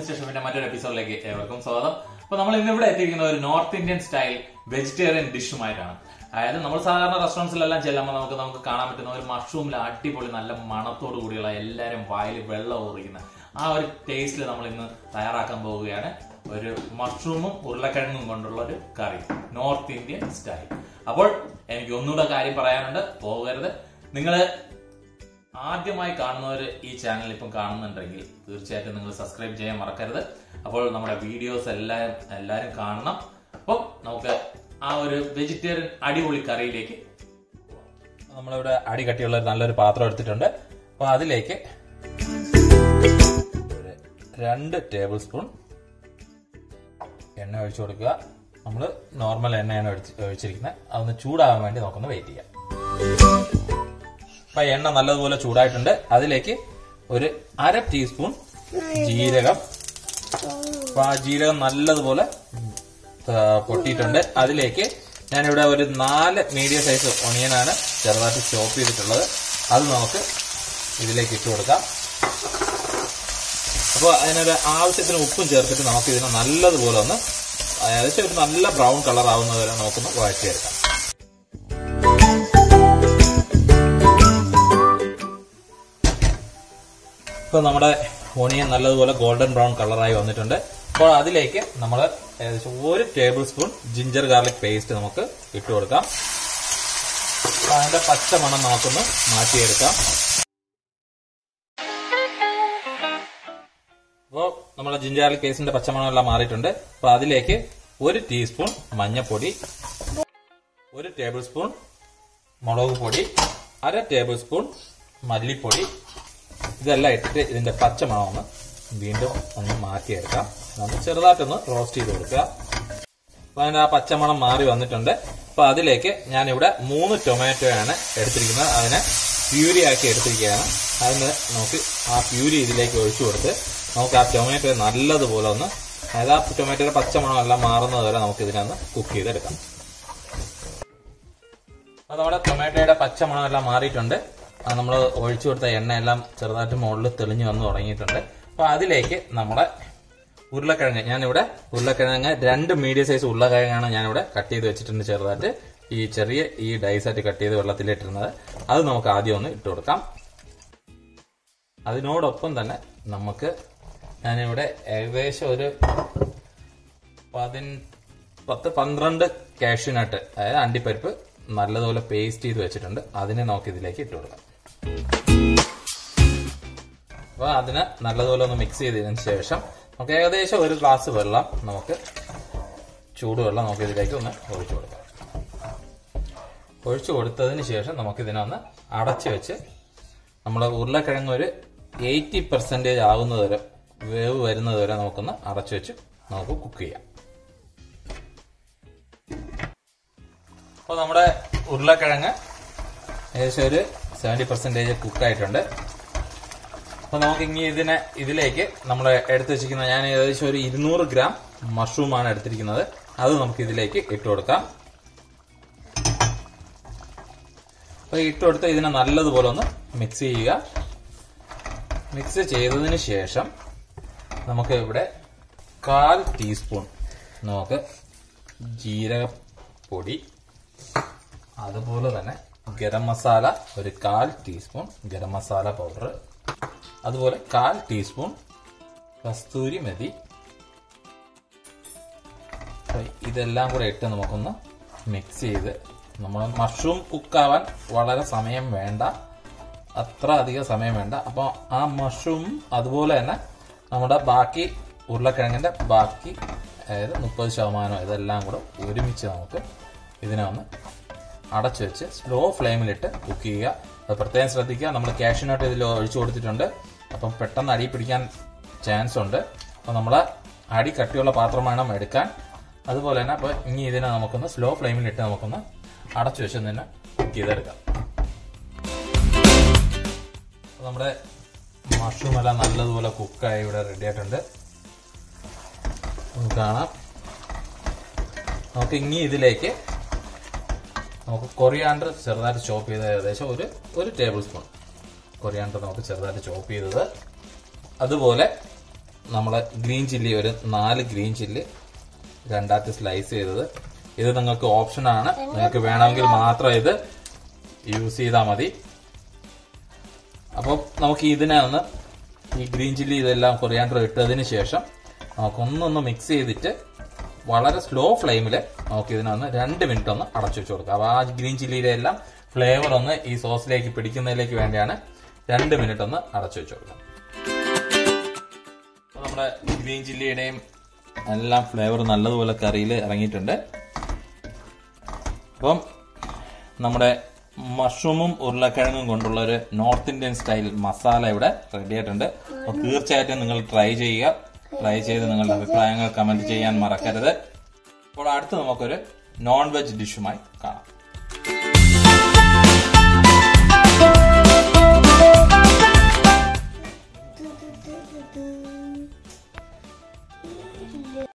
ശേഷമിന്റെ മറ്റൊരു എപ്പിസോഡിലേക്ക് ഏവർക്കും സ്വാഗതം അപ്പൊ നമ്മൾ ഇന്ന് ഇവിടെ എത്തിയിരിക്കുന്ന ഒരു നോർത്ത് ഇന്ത്യൻ സ്റ്റൈൽ വെജിറ്റേറിയൻ ഡിഷുമായിട്ടാണ് അതായത് നമ്മൾ സാധാരണ റെസ്റ്റോറൻറ്റ്സിലെല്ലാം ചെല്ലുമ്പോൾ നമുക്ക് നമുക്ക് കാണാൻ പറ്റുന്ന ഒരു മഷ്റൂമിൽ അടിപൊളി നല്ല മണത്തോടു കൂടിയുള്ള എല്ലാവരും വായിൽ വെള്ളം ഊറിക്കുന്ന ആ ഒരു ടേസ്റ്റിൽ നമ്മൾ ഇന്ന് തയ്യാറാക്കാൻ പോവുകയാണ് ഒരു മഷ്റൂമും ഉരുളക്കിഴങ്ങും കൊണ്ടുള്ള ഒരു കറി നോർത്ത് ഇന്ത്യൻ സ്റ്റൈൽ അപ്പോൾ എനിക്ക് ഒന്നുകൂടെ കാര്യം പറയാനുണ്ട് പോകരുത് നിങ്ങള് ആദ്യമായി കാണുന്നവർ ഈ ചാനൽ ഇപ്പം കാണുന്നുണ്ടെങ്കിൽ തീർച്ചയായിട്ടും നിങ്ങൾ സബ്സ്ക്രൈബ് ചെയ്യാൻ മറക്കരുത് അപ്പോൾ നമ്മുടെ വീഡിയോസ് എല്ലാവരും എല്ലാവരും കാണണം അപ്പോൾ നമുക്ക് ആ ഒരു വെജിറ്റേറിയൻ അടിപൊളി കറിയിലേക്ക് നമ്മളിവിടെ അടി കട്ടിയുള്ള ഒരു നല്ലൊരു പാത്രം എടുത്തിട്ടുണ്ട് അപ്പോൾ അതിലേക്ക് ഒരു രണ്ട് ടേബിൾ സ്പൂൺ എണ്ണ ഒഴിച്ചു കൊടുക്കുക നമ്മൾ നോർമൽ എണ്ണയാണ് ഒഴിച്ച് ഒഴിച്ചിരിക്കുന്നത് അതൊന്ന് ചൂടാകാൻ വേണ്ടി നമുക്കൊന്ന് വെയിറ്റ് ചെയ്യാം അപ്പൊ എണ്ണ നല്ലതുപോലെ ചൂടായിട്ടുണ്ട് അതിലേക്ക് ഒരു അര ടീസ്പൂൺ ജീരകം അപ്പൊ ആ ജീരകം നല്ലതുപോലെ ആ, പൊട്ടിയിട്ടുണ്ട് അതിലേക്ക് ഞാനിവിടെ ഒരു നാല് മീഡിയം സൈസ് ഒണിയനാണ് ചെറുതായിട്ട് ചോപ്പ് ചെയ്തിട്ടുള്ളത് അത് നമുക്ക് ഇതിലേക്ക് ഇട്ട് കൊടുക്കാം അപ്പോൾ അതിനൊരു ആവശ്യത്തിന് ഉപ്പും ചേർത്തിട്ട് നമുക്ക് ഇതിനെ നല്ലതുപോലെ ഒന്ന് ഏകദേശം ഒരു നല്ല ബ്രൗൺ കളർ ആവുന്നതുവരെ നമുക്കൊന്ന് വഴറ്റിയെടുക്കാം ഇപ്പൊ നമ്മുടെ ഓണിയൻ നല്ലതുപോലെ ഗോൾഡൻ ബ്രൗൺ കളറായി വന്നിട്ടുണ്ട് അപ്പോൾ അതിലേക്ക് നമ്മൾ ഏകദേശം ഒരു tablespoon ginger garlic paste നമുക്ക് ഇട്ട് കൊടുക്കാം അപ്പൊ അതിന്റെ പച്ച മണം നമുക്കൊന്ന് മാറ്റിയെടുക്കാം അപ്പോൾ നമ്മുടെ ജിഞ്ചർ ഗാർലിക് പേസ്റ്റിന്റെ പച്ചമണം എല്ലാം മാറിയിട്ടുണ്ട് അപ്പൊ അതിലേക്ക് ഒരു ടീസ്പൂൺ മഞ്ഞൾപ്പൊടി ഒരു ടേബിൾ സ്പൂൺ മുളക് പൊടി അര ടേബിൾ സ്പൂൺ മല്ലിപ്പൊടി ഇതെല്ലാം ഇട്ടിട്ട് ഇതിന്റെ പച്ചമണം ഒന്ന് വീണ്ടും ഒന്ന് മാറ്റിയെടുക്കാം ഒന്ന് ചെറുതായിട്ടൊന്ന് റോസ്റ്റ് ചെയ്ത് കൊടുക്കുക അപ്പൊ അതിന്റെ ആ പച്ചമണം മാറി വന്നിട്ടുണ്ട് അപ്പൊ അതിലേക്ക് ഞാനിവിടെ മൂന്ന് ടൊമാറ്റോയാണ് എടുത്തിരിക്കുന്നത് അതിനെ പ്യൂരി ആക്കി എടുത്തിരിക്കുകയാണ് അതിന് നമുക്ക് ആ പ്യൂരി ഇതിലേക്ക് ഒഴിച്ചു കൊടുത്ത് നമുക്ക് ആ ടൊമാറ്റോ നല്ലതുപോലെ ഒന്ന് അതായത് ആ ടൊമാറ്റോയുടെ പച്ചമണം എല്ലാം മാറുന്നത് വരെ നമുക്ക് ഇതിനൊന്ന് കുക്ക് ചെയ്തെടുക്കാം അപ്പൊ നമ്മുടെ ടൊമാറ്റോയുടെ പച്ചമണം എല്ലാം മാറിയിട്ടുണ്ട് അത് നമ്മൾ ഒഴിച്ചു കൊടുത്ത എണ്ണയെല്ലാം ചെറുതായിട്ട് മുകളിൽ തെളിഞ്ഞു വന്ന് തുടങ്ങിയിട്ടുണ്ട് അപ്പൊ അതിലേക്ക് നമ്മുടെ ഉരുളക്കിഴങ്ങ് ഞാനിവിടെ ഉരുളക്കിഴങ്ങ് രണ്ട് മീഡിയം സൈസ് ഉരുളക്കിഴങ്ങാണ് ഞാനിവിടെ കട്ട് ചെയ്ത് വെച്ചിട്ടുണ്ട് ചെറുതായിട്ട് ഈ ചെറിയ ഈ ഡൈസായിട്ട് കട്ട് ചെയ്ത് വെള്ളത്തിലിട്ടിരുന്നത് അത് നമുക്ക് ആദ്യം ഒന്ന് ഇട്ട് കൊടുക്കാം അതിനോടൊപ്പം തന്നെ നമുക്ക് ഞാനിവിടെ ഏകദേശം ഒരു പതിൻ പത്ത് പന്ത്രണ്ട് കാഷ്യൂനട്ട് അതായത് അണ്ടിപ്പരിപ്പ് നല്ലതുപോലെ പേസ്റ്റ് ചെയ്ത് വെച്ചിട്ടുണ്ട് അതിനെ നമുക്ക് ഇതിലേക്ക് ഇട്ട് കൊടുക്കാം അപ്പൊ അതിനെ നല്ലതുപോലെ ഒന്ന് മിക്സ് ചെയ്തതിനു ശേഷം നമുക്ക് ഏകദേശം ഒരു ഗ്ലാസ് വെള്ളം നമുക്ക് ചൂടുവെള്ളം നമുക്ക് ഇതിലേക്ക് ഒന്ന് ഒഴിച്ചു കൊടുക്കാം ഒഴിച്ചു കൊടുത്തതിന് ശേഷം നമുക്ക് ഇതിനൊന്ന് അടച്ചു വെച്ച് നമ്മൾ ഉരുളക്കിഴങ്ങ് ഒരു എയ്റ്റി പെർസെൻറ്റേജ് ആകുന്നത് വരെ വേവ് വരുന്നത് വരെ നമുക്കൊന്ന് അടച്ചു വെച്ച് നമുക്ക് കുക്ക് ചെയ്യാം അപ്പോൾ നമ്മുടെ ഉരുളക്കിഴങ്ങ് ഏകദേശം ഒരു സെവൻറ്റി പെർസെൻറ്റേജ് കുക്കായിട്ടുണ്ട് അപ്പോൾ നമുക്ക് ഇനി ഇതിനെ ഇതിലേക്ക് നമ്മൾ എടുത്തു വെച്ചിരിക്കുന്ന ഞാൻ ഏകദേശം ഒരു ഇരുന്നൂറ് ഗ്രാം മഷ്റൂമാണ് എടുത്തിരിക്കുന്നത് അത് നമുക്ക് ഇതിലേക്ക് ഇട്ട് കൊടുക്കാം അപ്പോൾ ഇട്ട് കൊടുത്ത് ഇതിനെ നല്ലതുപോലെ ഒന്ന് മിക്സ് ചെയ്യുക മിക്സ് ചെയ്തതിന് ശേഷം നമുക്ക് ഇവിടെ കാൽ ടീസ്പൂൺ നമുക്ക് ജീരകപ്പൊടി അതുപോലെ തന്നെ ഗരം മസാല ഒരു കാൽ ടീസ്പൂൺ ഗരം മസാല പൗഡർ അതുപോലെ കാൽ ടീസ്പൂൺ കസ്തൂരി മെതി അപ്പൊ ഇതെല്ലാം കൂടെ ഇട്ട് നമുക്കൊന്ന് മിക്സ് ചെയ്ത് നമ്മൾ മഷ്റൂം കുക്കാവാൻ വളരെ സമയം വേണ്ട അത്ര അധികം സമയം വേണ്ട അപ്പോൾ ആ മഷ്റൂം അതുപോലെ തന്നെ നമ്മുടെ ബാക്കി ഉരുളക്കിഴങ്ങിന്റെ ബാക്കി അതായത് മുപ്പത് ശതമാനം ഇതെല്ലാം കൂടെ ഒരുമിച്ച് നമുക്ക് ഇതിനെ ഒന്ന് അടച്ചു വെച്ച് സ്ലോ ഫ്ലെയിമിലിട്ട് കുക്ക് ചെയ്യുക അത് പ്രത്യേകം ശ്രദ്ധിക്കുക നമ്മൾ കാഷ്യൂനട്ട് ഇതിൽ ഒഴിച്ചു കൊടുത്തിട്ടുണ്ട് അപ്പം പെട്ടെന്ന് അടി പിടിക്കാൻ ചാൻസ് ഉണ്ട് അപ്പം നമ്മൾ അടി കട്ടിയുള്ള പാത്രം വേണം എടുക്കാൻ അതുപോലെ തന്നെ അപ്പോൾ ഇനി ഇതിനെ നമുക്കൊന്ന് സ്ലോ ഫ്ലെയിമിലിട്ട് നമുക്കൊന്ന് അടച്ചു വെച്ച് തന്നെ കുക്ക് ചെയ്തെടുക്കാം അപ്പോൾ നമ്മുടെ മഷ്റൂം എല്ലാം നല്ലതുപോലെ കുക്കായി ഇവിടെ റെഡി ആയിട്ടുണ്ട് നമുക്ക് കാണാം നമുക്ക് ഇനി ഇതിലേക്ക് നമുക്ക് കൊറിയാണ്ടർ ചെറുതായിട്ട് ചോപ്പ് ചെയ്ത് ഏകദേശം ഒരു ഒരു ടേബിൾ സ്പൂൺ കൊറിയാണ്ടർ നമുക്ക് ചെറുതായിട്ട് ചോപ്പ് ചെയ്തത് അതുപോലെ നമ്മുടെ ഗ്രീൻ ചില്ലി ഒരു നാല് ഗ്രീൻ ചില്ലി രണ്ടായിട്ട് സ്ലൈസ് ചെയ്തത് ഇത് നിങ്ങൾക്ക് ഓപ്ഷനാണ് നിങ്ങൾക്ക് വേണമെങ്കിൽ മാത്രം ഇത് യൂസ് ചെയ്താൽ മതി അപ്പം നമുക്ക് ഇതിനെ ഒന്ന് ഈ ഗ്രീൻ ചില്ലി ഇതെല്ലാം കൊറിയാണ്ടർ ഇട്ടതിന് ശേഷം നമുക്കൊന്നൊന്ന് മിക്സ് ചെയ്തിട്ട് വളരെ സ്ലോ ഫ്ലെയിമിൽ നമുക്ക് ഇതിനൊന്ന് രണ്ട് മിനിറ്റ് ഒന്ന് അടച്ചു വെച്ച് കൊടുക്കാം അപ്പോൾ ആ ഗ്രീൻ ചില്ലിയിലെ എല്ലാം ഫ്ലേവർ ഒന്ന് ഈ സോസിലേക്ക് പിടിക്കുന്നതിലേക്ക് വേണ്ടിയാണ് രണ്ട് മിനിറ്റ് ഒന്ന് അടച്ചു വെച്ച് കൊടുക്കാം അപ്പോൾ നമ്മുടെ ഗ്രീൻ ചില്ലിയുടെയും എല്ലാം ഫ്ലേവർ നല്ലതുപോലെ കറിയിൽ ഇറങ്ങിയിട്ടുണ്ട് അപ്പം നമ്മുടെ മഷ്റൂമും ഉരുളക്കിഴങ്ങും കൊണ്ടുള്ള ഒരു നോർത്ത് ഇന്ത്യൻ സ്റ്റൈൽ മസാല ഇവിടെ റെഡി ആയിട്ടുണ്ട് അപ്പോൾ തീർച്ചയായിട്ടും നിങ്ങൾ ട്രൈ ചെയ്യുക ട്രൈ ചെയ്ത് നിങ്ങളുടെ അഭിപ്രായങ്ങൾ കമന്റ് ചെയ്യാൻ മറക്കരുത് അപ്പോൾ അടുത്ത് നമുക്കൊരു നോൺ വെജ് ഡിഷുമായി കാണാം